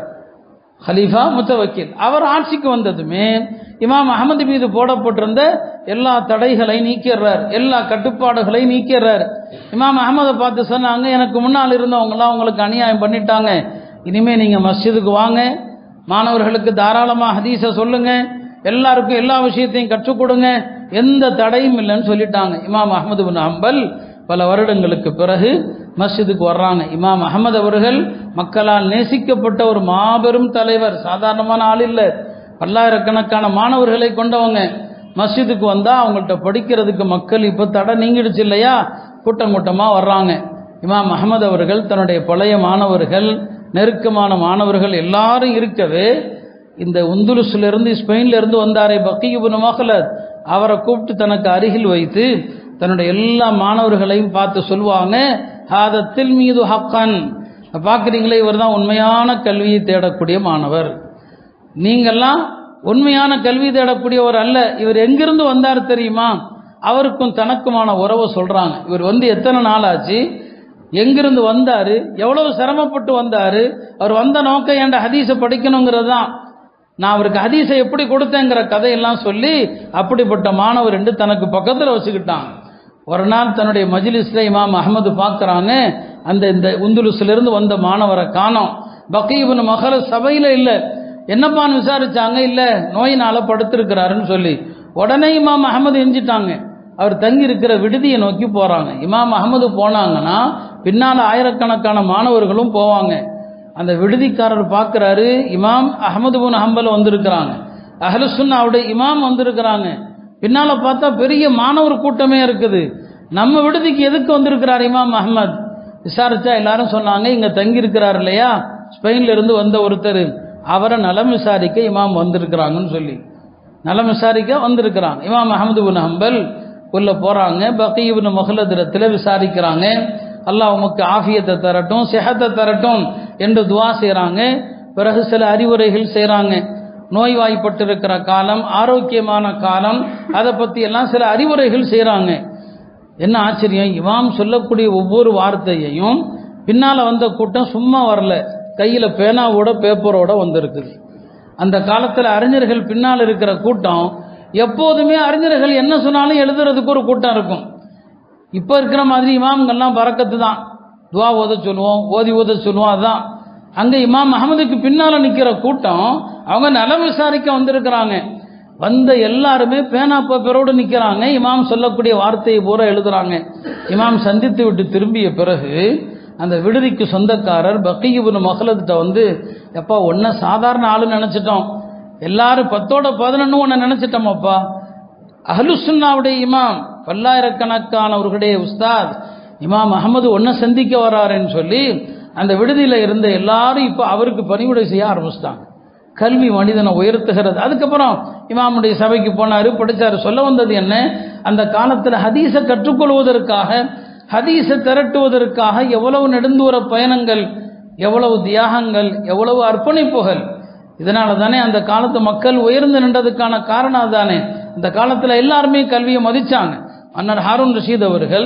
ஹலீஃபா முத்தவக்கில் அவர் ஆட்சிக்கு வந்ததுமே இமாம் அகமது மீது போடப்பட்டிருந்த எல்லா தடைகளை நீக்கிறார் எல்லா கட்டுப்பாடுகளை நீக்கிறார் இமாம் அகமதை பார்த்து சொன்னாங்க எனக்கு முன்னால் இருந்தவங்களாம் உங்களுக்கு அநியாயம் பண்ணிட்டாங்க இனிமே நீங்க மஸ்ஜிதுக்கு வாங்க மாணவர்களுக்கு தாராளமாக ஹதீஸை சொல்லுங்க எல்லாருக்கும் எல்லா விஷயத்தையும் கற்றுக் கொடுங்க எந்த தடையும் இல்லைன்னு சொல்லிட்டாங்க இமாம் அகமது பின் ஹம்பல் பல வருடங்களுக்கு பிறகு மஸ்ஜிதுக்கு வர்றாங்க இமாம் அகமது அவர்கள் மக்களால் நேசிக்கப்பட்ட ஒரு மாபெரும் தலைவர் சாதாரணமான ஆள் இல்லை பல்லாயிரக்கணக்கான மாணவர்களை கொண்டவங்க மஸ்ஜிதுக்கு வந்தால் அவங்கள்ட்ட படிக்கிறதுக்கு மக்கள் இப்போ தடை நீங்கிடுச்சு இல்லையா கூட்டம் கூட்டமாக வர்றாங்க இமாம் அகமது அவர்கள் தன்னுடைய பழைய மாணவர்கள் நெருக்கமான மாணவர்கள் எல்லாரும் இருக்கவே இந்த உந்துலுஸ்லேருந்து ஸ்பெயின்லேருந்து வந்தாரே பக்கியுபுன் மஹலத் அவரை கூப்பிட்டு தனக்கு அருகில் வைத்து தன்னுடைய எல்லா மாணவர்களையும் பார்த்து சொல்லுவாங்க ஹாதத்தில் மீது ஹக்கன் பார்க்குறீங்களே இவர் தான் உண்மையான கல்வியை தேடக்கூடிய மாணவர் நீங்கள்லாம் உண்மையான கல்வி தேடக்கூடியவர் அல்ல இவர் எங்கிருந்து வந்தார் தெரியுமா அவருக்கும் தனக்குமான உறவை சொல்றாங்க இவர் வந்து எத்தனை நாள் ஆச்சு எங்கிருந்து வந்தாரு எவ்வளவு சிரமப்பட்டு வந்தாரு அவர் வந்த நோக்கம் என்ற ஹதீஸை படிக்கணுங்கிறது தான் நான் அவருக்கு ஹதீஸை எப்படி கொடுத்தேங்கிற கதையெல்லாம் சொல்லி அப்படிப்பட்ட மாணவர் என்று தனக்கு பக்கத்தில் வச்சுக்கிட்டான் ஒரு நாள் தன்னுடைய மஜ்லிஸ்ல இமாம் அகமது பார்க்குறாங்க அந்த இந்த உந்துலுசிலிருந்து வந்த மாணவரை காணோம் பக்கீபன் மகள சபையில் இல்லை என்னப்பான்னு விசாரிச்சாங்க இல்லை நோயினால படுத்திருக்கிறாருன்னு சொல்லி உடனே இமாம் அகமது எஞ்சிட்டாங்க அவர் தங்கி இருக்கிற விடுதியை நோக்கி போறாங்க இமாம் அகமது போனாங்கன்னா பின்னால் ஆயிரக்கணக்கான மாணவர்களும் போவாங்க அந்த விடுதிக்காரர் பார்க்குறாரு இமாம் அகமது புன் ஹம்பல் வந்திருக்கிறாங்க அஹலுசுன்னாவுடைய இமாம் வந்திருக்கிறாங்க பின்னால பார்த்தா பெரிய மாணவர் கூட்டமே இருக்குது நம்ம விடுதிக்கு எதுக்கு வந்திருக்கிறார் இமாம் அஹமத் விசாரிச்சா எல்லாரும் சொன்னாங்க இங்க தங்கி இருக்கிறார் இல்லையா ஸ்பெயின்ல இருந்து வந்த ஒருத்தர் அவரை நலம் விசாரிக்க இமாம் வந்திருக்கிறாங்கன்னு சொல்லி நலம் விசாரிக்க வந்திருக்கிறாங்க இமாம் அகமது பின் ஹம்பல் உள்ள போறாங்க பக்கீபின் முகலதிரத்தில் விசாரிக்கிறாங்க அல்லாஹ் உமக்கு ஆஃபியத்தை தரட்டும் செஹத்தை தரட்டும் என்று துவா செய்கிறாங்க பிறகு சில அறிவுரைகள் செய்கிறாங்க நோய்வாய்ப்பட்டிருக்கிற காலம் ஆரோக்கியமான காலம் அதை பற்றி எல்லாம் சில அறிவுரைகள் செய்கிறாங்க என்ன ஆச்சரியம் இமாம் சொல்லக்கூடிய ஒவ்வொரு வார்த்தையையும் பின்னால் வந்த கூட்டம் சும்மா வரல கையில் பேனாவோட பேப்பரோட வந்திருக்குது அந்த காலத்தில் அறிஞர்கள் பின்னால் இருக்கிற கூட்டம் எப்போதுமே அறிஞர்கள் என்ன சொன்னாலும் எழுதுறதுக்கு ஒரு கூட்டம் இருக்கும் இப்போ இருக்கிற மாதிரி இமாம்கள்லாம் பறக்கத்து தான் துவா ஓத சொல்லுவோம் ஓதி ஓத சொல்லுவோம் அதுதான் அங்கே இமாம் அகமதுக்கு பின்னால் நிற்கிற கூட்டம் அவங்க நலம் விசாரிக்க வந்திருக்கிறாங்க வந்த எல்லாருமே பேனா பேப்பரோடு நிற்கிறாங்க இமாம் சொல்லக்கூடிய வார்த்தையை பூரா எழுதுறாங்க இமாம் சந்தித்து விட்டு திரும்பிய பிறகு அந்த விடுதிக்கு சொந்தக்காரர் பக்கீபுன் மகளத்திட்ட வந்து எப்பா ஒன்றை சாதாரண ஆளுன்னு நினச்சிட்டோம் எல்லாரும் பத்தோட பதினொன்று ஒன்று நினச்சிட்டோமப்பா அஹலுசுன்னாவுடைய இமாம் பல்லாயிரக்கணக்கானவர்களுடைய உஸ்தாத் இமாம் அகமது ஒன்றை சந்திக்க வராருன்னு சொல்லி அந்த விடுதியில் இருந்த எல்லாரும் இப்போ அவருக்கு பணிவிடை செய்ய ஆரம்பிச்சிட்டாங்க கல்வி மனிதனை உயர்த்துகிறது அதுக்கப்புறம் இமாமுடைய சபைக்கு போனார் படித்தார் சொல்ல வந்தது என்ன அந்த காலத்தில் ஹதீஸை கற்றுக்கொள்வதற்காக ஹதீஸை திரட்டுவதற்காக எவ்வளவு நெடுந்தூர பயணங்கள் எவ்வளவு தியாகங்கள் எவ்வளவு அர்ப்பணிப்புகள் இதனால தானே அந்த காலத்து மக்கள் உயர்ந்து நின்றதுக்கான காரணம் தானே அந்த காலத்தில் எல்லாருமே கல்வியை மதிச்சாங்க மன்னர் ஹாரூன் ரஷீத் அவர்கள்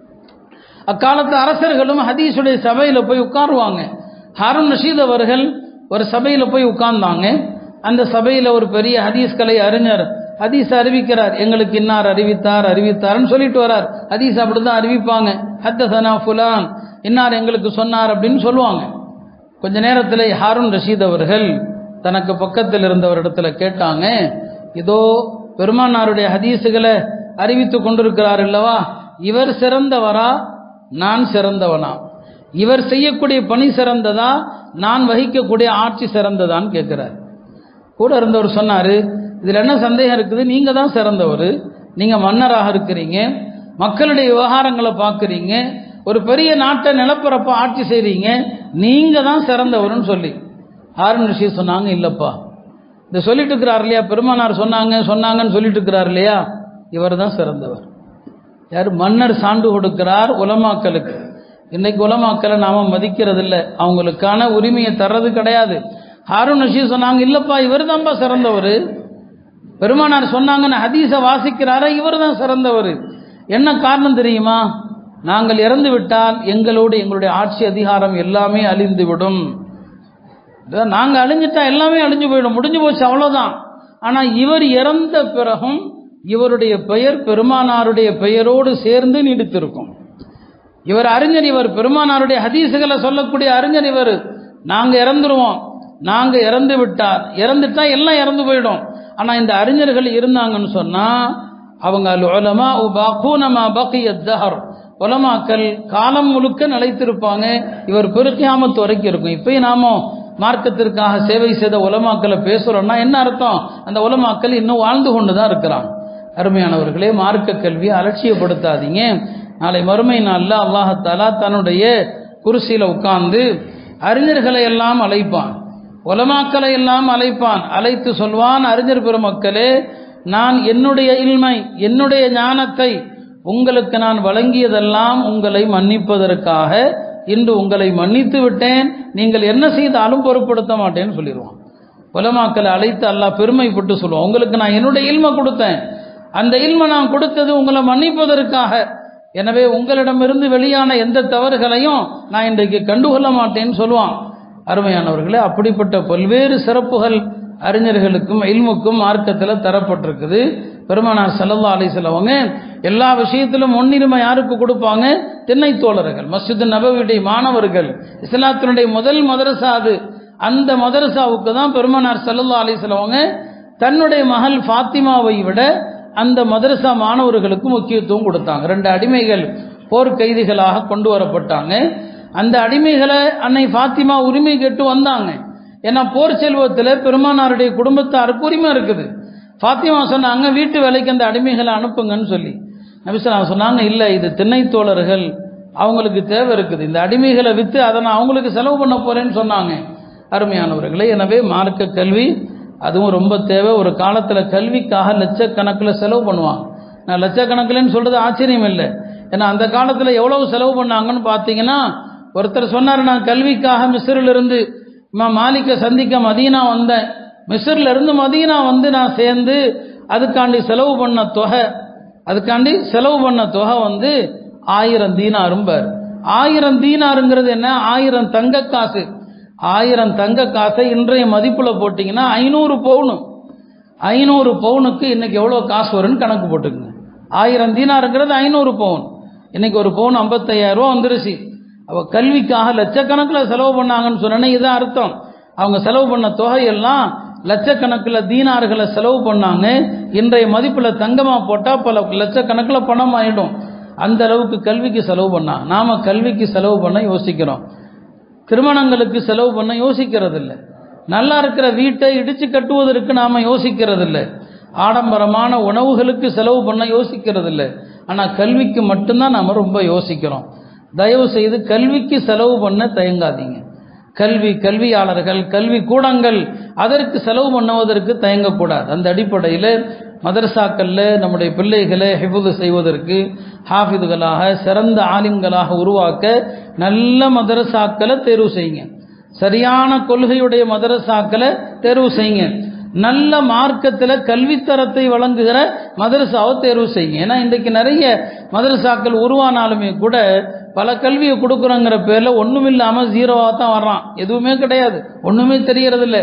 அக்காலத்து அரசர்களும் ஹதீஸுடைய சபையில் போய் உட்காருவாங்க ஹாரூன் ரஷீத் அவர்கள் ஒரு சபையில் போய் உட்கார்ந்தாங்க அந்த சபையில் ஒரு பெரிய ஹதீஸ் கலை அறிஞர் ஹதீஸ் அறிவிக்கிறார் எங்களுக்கு இன்னார் அறிவித்தார் அறிவித்தார்னு சொல்லிட்டு வரார் ஹதீஸ் அப்படிதான் அறிவிப்பாங்க ஹத்தசனா ஃபுலான் இன்னார் எங்களுக்கு சொன்னார் அப்படின்னு சொல்லுவாங்க கொஞ்ச நேரத்தில் ஹாரூன் ரஷீத் அவர்கள் தனக்கு பக்கத்தில் இருந்தவரிடத்துல கேட்டாங்க இதோ பெருமானாருடைய ஹதீஸுகளை அறிவித்து கொண்டிருக்கிறார் அல்லவா இவர் சிறந்தவரா நான் சிறந்தவனா இவர் செய்யக்கூடிய பணி சிறந்ததா நான் வகிக்கக்கூடிய ஆட்சி சிறந்ததான்னு கேட்கிறார் கூட இருந்தவர் சொன்னாரு இதுல என்ன சந்தேகம் இருக்குது நீங்க தான் சிறந்தவர் நீங்க மன்னராக இருக்கிறீங்க மக்களுடைய விவகாரங்களை பார்க்குறீங்க ஒரு பெரிய நாட்டை நிலப்பரப்ப ஆட்சி செய்றீங்க நீங்க தான் சிறந்தவர்னு சொல்லி ஹாரன் ரிஷி சொன்னாங்க இல்லப்பா இந்த சொல்லிட்டு இருக்கிறார் இல்லையா பெருமானார் சொன்னாங்க சொன்னாங்கன்னு சொல்லிட்டு இருக்கிறார் இல்லையா இவர் தான் சிறந்தவர் யார் மன்னர் சான்று கொடுக்கிறார் உலமாக்களுக்கு இன்னைக்கு உலமாக்களை நாம மதிக்கிறது இல்லை அவங்களுக்கான உரிமையை தர்றது கிடையாது ஹாரூன் ரஷீத் சொன்னாங்க இல்லப்பா இவர் தான்ப்பா சிறந்தவர் பெருமானார் சொன்னாங்கன்னு ஹதீஸை வாசிக்கிறாரா இவர் தான் சிறந்தவர் என்ன காரணம் தெரியுமா நாங்கள் இறந்து விட்டால் எங்களோடு எங்களுடைய ஆட்சி அதிகாரம் எல்லாமே அழிந்து விடும் நாங்க அழிஞ்சிட்டா எல்லாமே அழிஞ்சு போயிடும் முடிஞ்சு போச்சு அவ்வளவுதான் ஆனா இவர் இறந்த பிறகும் இவருடைய பெயர் பெருமானாருடைய பெயரோடு சேர்ந்து நீடித்திருக்கும் இவர் அறிஞர் இவர் பெருமானாருடைய ஹதீஸுகளை சொல்லக்கூடிய அறிஞர் இவர் நாங்க இறந்துருவோம் நாங்க இறந்து விட்டார் இறந்துட்டா எல்லாம் இறந்து போயிடும் ஆனா இந்த அறிஞர்கள் இருந்தாங்கன்னு சொன்னா அவங்க அல் உலமா உபாகூனமா பக்கியத் தஹர் உலமாக்கள் காலம் முழுக்க நிலைத்திருப்பாங்க இவர் பெருக்கியாமத்து வரைக்கும் இருக்கும் இப்பயும் நாம மார்க்கத்திற்காக சேவை செய்த உலமாக்களை பேசுறோம்னா என்ன அர்த்தம் அந்த உலமாக்கள் இன்னும் வாழ்ந்து கொண்டு தான் இருக்கிறாங்க அருமையானவர்களே மார்க்க கல்வியை அலட்சியப்படுத்தாதீங்க நாளை மறுமை நாளில் அல்லாஹத்தாலா தன்னுடைய குருசியில உட்கார்ந்து அறிஞர்களை எல்லாம் அழைப்பான் உலமாக்களை எல்லாம் அழைப்பான் அழைத்து சொல்வான் அறிஞர் பெருமக்களே நான் என்னுடைய இல்மை என்னுடைய ஞானத்தை உங்களுக்கு நான் வழங்கியதெல்லாம் உங்களை மன்னிப்பதற்காக இன்று உங்களை மன்னித்து விட்டேன் நீங்கள் என்ன செய்தாலும் பொருட்படுத்த மாட்டேன்னு சொல்லிடுவான் உலமாக்களை அழைத்து அல்லாஹ் பெருமைப்பட்டு சொல்லுவான் உங்களுக்கு நான் என்னுடைய இல்மை கொடுத்தேன் அந்த இல்மை நான் கொடுத்தது உங்களை மன்னிப்பதற்காக எனவே உங்களிடமிருந்து வெளியான எந்த தவறுகளையும் நான் இன்றைக்கு கண்டுகொள்ள மாட்டேன்னு சொல்லுவான் அருமையானவர்களே அப்படிப்பட்ட பல்வேறு சிறப்புகள் அறிஞர்களுக்கும் இல்முக்கும் மார்க்கத்தில் தரப்பட்டிருக்குது பெருமானார் சல்லல்லா அலிசல்லவங்க எல்லா விஷயத்திலும் முன்னுரிமை யாருக்கு கொடுப்பாங்க திண்ணை தோழர்கள் மஸ்ஜித் நபவியுடைய மாணவர்கள் இஸ்லாத்தினுடைய முதல் மதரசா அது அந்த மதரசாவுக்கு தான் பெருமானார் சல்லல்லா அலிசல்லவங்க தன்னுடைய மகள் ஃபாத்திமாவை விட அந்த மதரசா மாணவர்களுக்கு முக்கியத்துவம் கொடுத்தாங்க ரெண்டு அடிமைகள் போர் கைதிகளாக கொண்டு வரப்பட்டாங்க அந்த அடிமைகளை அன்னை ஃபாத்திமா உரிமை கேட்டு வந்தாங்க ஏன்னா போர் செல்வத்தில் பெருமானாருடைய குடும்பத்தாருக்கு உரிமை இருக்குது ஃபாத்திமா சொன்னாங்க வீட்டு வேலைக்கு அந்த அடிமைகளை அனுப்புங்கன்னு சொல்லி நபிசலாம் சொன்னாங்க இல்லை இது திண்ணை தோழர்கள் அவங்களுக்கு தேவை இருக்குது இந்த அடிமைகளை விற்று அதை நான் அவங்களுக்கு செலவு பண்ண போறேன்னு சொன்னாங்க அருமையானவர்களே எனவே மார்க்க கல்வி அதுவும் ரொம்ப தேவை ஒரு காலத்தில் கல்விக்காக லட்சக்கணக்கில் செலவு பண்ணுவாங்க நான் லட்சக்கணக்கில்னு சொல்றது ஆச்சரியம் இல்லை ஏன்னா அந்த காலத்தில் எவ்வளவு செலவு பண்ணாங்கன்னு பார்த்தீங்கன்னா ஒருத்தர் சொன்னார் நான் கல்விக்காக மிஸ்ரில் இருந்து இம்மா மாலிக்க சந்திக்க மதீனா வந்தேன் மிஸ்ரில் இருந்து மதீனா வந்து நான் சேர்ந்து அதுக்காண்டி செலவு பண்ண தொகை அதுக்காண்டி செலவு பண்ண தொகை வந்து ஆயிரம் தீனாரும்பார் ஆயிரம் தீனாருங்கிறது என்ன ஆயிரம் தங்க காசு ஆயிரம் தங்க காசை இன்றைய மதிப்புல போட்டிங்கன்னா ஐநூறு பவுனு ஐநூறு பவுனுக்கு இன்னைக்கு எவ்வளோ காசு வரும்னு கணக்கு போட்டுக்குங்க ஆயிரம் தீனாருங்கிறது ஐநூறு பவுன் இன்னைக்கு ஒரு பவுன் ஐம்பத்தையாயிரம் ரூபா வந்துருச்சு அவ கல்விக்காக லட்சக்கணக்கில் செலவு பண்ணாங்கன்னு சொன்னேன்னா இதுதான் அர்த்தம் அவங்க செலவு பண்ண தொகையெல்லாம் லட்சக்கணக்கில் தீனார்களை செலவு பண்ணாங்க இன்றைய மதிப்பில் தங்கமாக போட்டால் பல லட்சக்கணக்கில் பணம் ஆயிடும் அந்த அளவுக்கு கல்விக்கு செலவு பண்ணாங்க நாம கல்விக்கு செலவு பண்ண யோசிக்கிறோம் திருமணங்களுக்கு செலவு பண்ண யோசிக்கிறது இல்லை நல்லா இருக்கிற வீட்டை இடிச்சு கட்டுவதற்கு நாம யோசிக்கிறது இல்லை ஆடம்பரமான உணவுகளுக்கு செலவு பண்ண யோசிக்கிறது இல்லை ஆனால் கல்விக்கு மட்டும்தான் நாம ரொம்ப யோசிக்கிறோம் தயவு செய்து கல்விக்கு செலவு பண்ண தயங்காதீங்க கல்வி கல்வியாளர்கள் கல்வி கூடங்கள் அதற்கு செலவு பண்ணுவதற்கு தயங்கக்கூடாது அந்த அடிப்படையில் மதரசாக்களில் நம்முடைய பிள்ளைகளை ஹிஃபுது செய்வதற்கு ஹாஃபிதுகளாக சிறந்த ஆலிம்களாக உருவாக்க நல்ல மதரசாக்களை தேர்வு செய்யுங்க சரியான கொள்கையுடைய மதரசாக்களை தேர்வு செய்யுங்க நல்ல மார்க்கத்தில் கல்வித்தரத்தை வழங்குகிற மதரசாவை தேர்வு செய்யுங்க ஏன்னா இன்றைக்கு நிறைய மதரசாக்கள் உருவானாலுமே கூட பல கல்வியை கொடுக்குறோங்கிற பேரில் ஒன்றும் இல்லாமல் ஜீரோவாக தான் வர்றான் எதுவுமே கிடையாது ஒன்றுமே தெரியறது இல்லை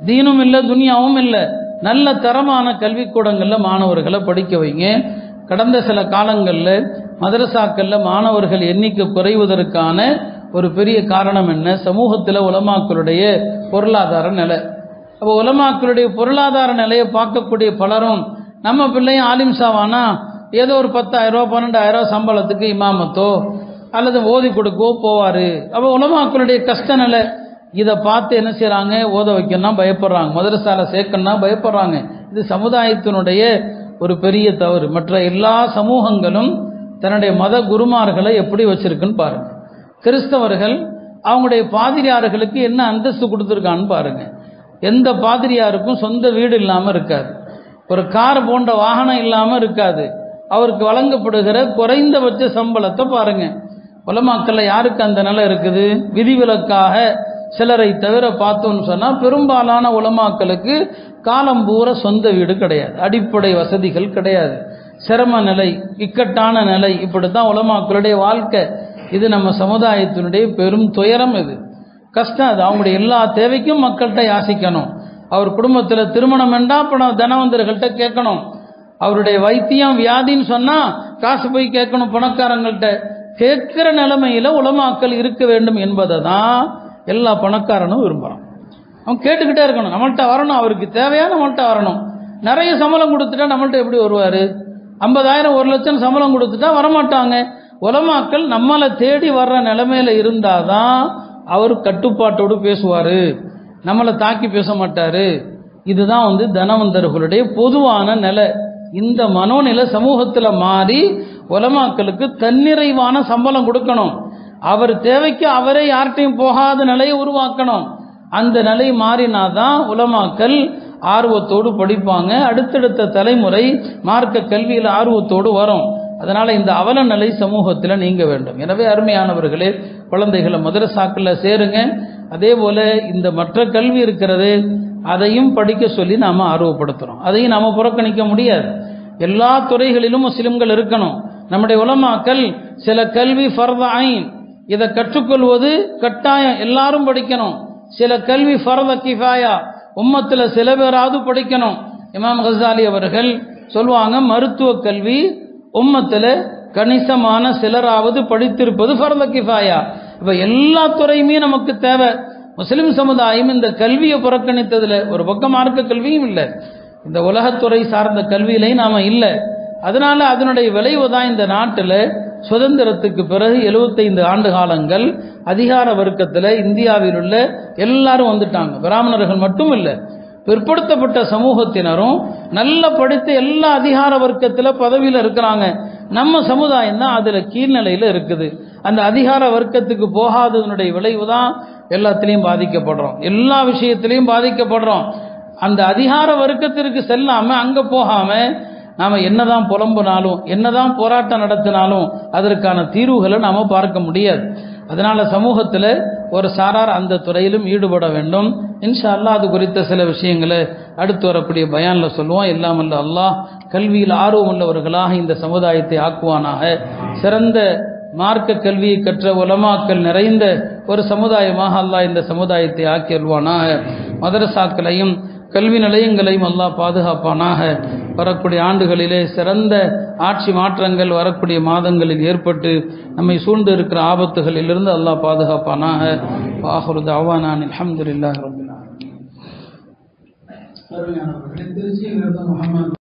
தீனும் இல்லை துனியாவும் இல்லை நல்ல தரமான கல்விக்கூடங்களில் மாணவர்களை படிக்க வைங்க கடந்த சில காலங்களில் மதரசாக்களில் மாணவர்கள் எண்ணிக்கை குறைவதற்கான ஒரு பெரிய காரணம் என்ன சமூகத்தில் உலமாக்களுடைய பொருளாதார நிலை அப்போ உலமாக்களுடைய பொருளாதார நிலையை பார்க்கக்கூடிய பலரும் நம்ம பிள்ளையும் ஆலிம் சாவானா ஏதோ ஒரு பத்தாயிரம் ரூபா பன்னெண்டாயிரம் ரூபா சம்பளத்துக்கு இமாமத்தோ அல்லது ஓதி கொடுக்கவோ போவார் அப்போ உலமாக்களுடைய கஷ்ட நிலை இதை பார்த்து என்ன செய்கிறாங்க ஓத வைக்கணும்னா பயப்படுறாங்க மதரசால சேர்க்கணும்னா பயப்படுறாங்க இது சமுதாயத்தினுடைய ஒரு பெரிய தவறு மற்ற எல்லா சமூகங்களும் தன்னுடைய மத குருமார்களை எப்படி வச்சிருக்குன்னு பாருங்க கிறிஸ்தவர்கள் அவங்களுடைய பாதிரியார்களுக்கு என்ன அந்தஸ்து கொடுத்துருக்கான்னு பாருங்க எந்த பாதிரியாருக்கும் சொந்த வீடு இல்லாமல் இருக்காது ஒரு கார் போன்ற வாகனம் இல்லாமல் இருக்காது அவருக்கு வழங்கப்படுகிற குறைந்தபட்ச சம்பளத்தை பாருங்க உலமாக்கல்ல யாருக்கு அந்த நிலை இருக்குது விதிவிலக்காக சிலரை தவிர பார்த்தோம்னு சொன்னால் பெரும்பாலான உலமாக்களுக்கு காலம் பூரா சொந்த வீடு கிடையாது அடிப்படை வசதிகள் கிடையாது சிரம நிலை இக்கட்டான நிலை இப்படி தான் உலமாக்களுடைய வாழ்க்கை இது நம்ம சமுதாயத்தினுடைய பெரும் துயரம் இது கஷ்டம் அது அவங்களுடைய எல்லா தேவைக்கும் மக்கள்கிட்ட யாசிக்கணும் அவர் குடும்பத்தில் திருமணம் வேண்டா பணம் தனவந்தர்கள்ட்ட கேட்கணும் அவருடைய வைத்தியம் வியாதின்னு சொன்னால் காசு போய் கேட்கணும் பணக்காரங்கள்ட்ட கேட்கிற நிலைமையில் உலமாக்கல் இருக்க வேண்டும் என்பதை தான் எல்லா பணக்காரனும் விரும்புகிறான் அவன் கேட்டுக்கிட்டே இருக்கணும் நம்மள்கிட்ட வரணும் அவருக்கு தேவையா நம்மள்கிட்ட வரணும் நிறைய சம்பளம் கொடுத்துட்டா நம்மள்ட்ட எப்படி வருவார் ஐம்பதாயிரம் ஒரு லட்சம் சம்பளம் கொடுத்துட்டா வரமாட்டாங்க உலமாக்கள் நம்மளை தேடி வர்ற நிலைமையில இருந்தாதான் அவர் கட்டுப்பாட்டோடு பேசுவார் நம்மளை தாக்கி பேச மாட்டார் இதுதான் வந்து தனவந்தர்களுடைய பொதுவான நிலை இந்த மனோநிலை சமூகத்தில் மாறி உலமாக்களுக்கு தன்னிறைவான சம்பளம் கொடுக்கணும் அவர் தேவைக்கு அவரே யார்கிட்டையும் போகாத நிலையை உருவாக்கணும் அந்த நிலை மாறினாதான் உலமாக்கல் ஆர்வத்தோடு படிப்பாங்க அடுத்தடுத்த தலைமுறை மார்க்க கல்வியில் ஆர்வத்தோடு வரும் அதனால் இந்த அவல நிலை சமூகத்தில் நீங்க வேண்டும் எனவே அருமையானவர்களே குழந்தைகளை மதரசாக்களில் சேருங்க அதே போல இந்த மற்ற கல்வி இருக்கிறது அதையும் படிக்க சொல்லி நாம் ஆர்வப்படுத்துகிறோம் அதையும் நாம் புறக்கணிக்க முடியாது எல்லா துறைகளிலும் முஸ்லிம்கள் இருக்கணும் நம்முடைய உலமாக்கல் சில கல்வி ஃபர்த ஐன் இதை கற்றுக்கொள்வது கட்டாயம் எல்லாரும் படிக்கணும் சில கல்வி ஃபர்த கிஃபாயா உம்மத்தில் சில பேராவது படிக்கணும் இமாம் கசாலி அவர்கள் சொல்லுவாங்க மருத்துவ கல்வி உம்மத்தில் கணிசமான சிலராவது படித்திருப்பது ஃபர்த கிஃபாயா இப்போ எல்லா துறையுமே நமக்கு தேவை முஸ்லிம் சமுதாயம் இந்த கல்வியை புறக்கணித்ததில் ஒரு பக்கம் மார்க்க கல்வியும் இல்லை இந்த உலகத்துறை சார்ந்த கல்வியிலையும் நாம் இல்லை அதனால அதனுடைய விளைவு தான் இந்த நாட்டில் சுதந்திரத்துக்கு பிறகு எழுபத்தைந்து ஆண்டு காலங்கள் அதிகார வர்க்கத்தில் இந்தியாவில் உள்ள எல்லாரும் வந்துட்டாங்க பிராமணர்கள் மட்டும் இல்லை பிற்படுத்தப்பட்ட சமூகத்தினரும் நல்ல படித்த எல்லா அதிகார வர்க்கத்தில் பதவியில் இருக்கிறாங்க நம்ம சமுதாயம் தான் அதில் கீழ்நிலையில் இருக்குது அந்த அதிகார வர்க்கத்துக்கு போகாததனுடைய விளைவு தான் எல்லாத்துலேயும் பாதிக்கப்படுறோம் எல்லா விஷயத்திலையும் பாதிக்கப்படுறோம் அந்த அதிகார வர்க்கத்திற்கு செல்லாமல் அங்கே போகாமல் நாம் என்னதான் புலம்புனாலும் என்னதான் போராட்டம் நடத்தினாலும் அதற்கான தீர்வுகளை நாம் பார்க்க முடியாது அதனால் சமூகத்தில் ஒரு சாரார் அந்த துறையிலும் ஈடுபட வேண்டும் இன்ஷா அல்லாஹ் அது குறித்த சில விஷயங்களை அடுத்து வரக்கூடிய பயானில் சொல்லுவோம் இல்லாமல் அல்லாஹ் கல்வியில் ஆர்வம் உள்ளவர்களாக இந்த சமுதாயத்தை ஆக்குவானாக சிறந்த மார்க்க கல்வியை கற்ற உலமாக்கல் நிறைந்த ஒரு சமுதாயமாக அல்லாஹ் இந்த சமுதாயத்தை ஆக்கி வருவானாக மதரசாக்களையும் கல்வி நிலையங்களையும் அல்லாஹ் பாதுகாப்பானாக வரக்கூடிய ஆண்டுகளிலே சிறந்த ஆட்சி மாற்றங்கள் வரக்கூடிய மாதங்களில் ஏற்பட்டு நம்மை சூழ்ந்து இருக்கிற ஆபத்துகளிலிருந்து அல்லாஹ் பாதுகாப்பானாக வாஹுரு தாவானான் அலமதுல்லாஹ் ரபுல்லா திருச்சியிலிருந்து முகமது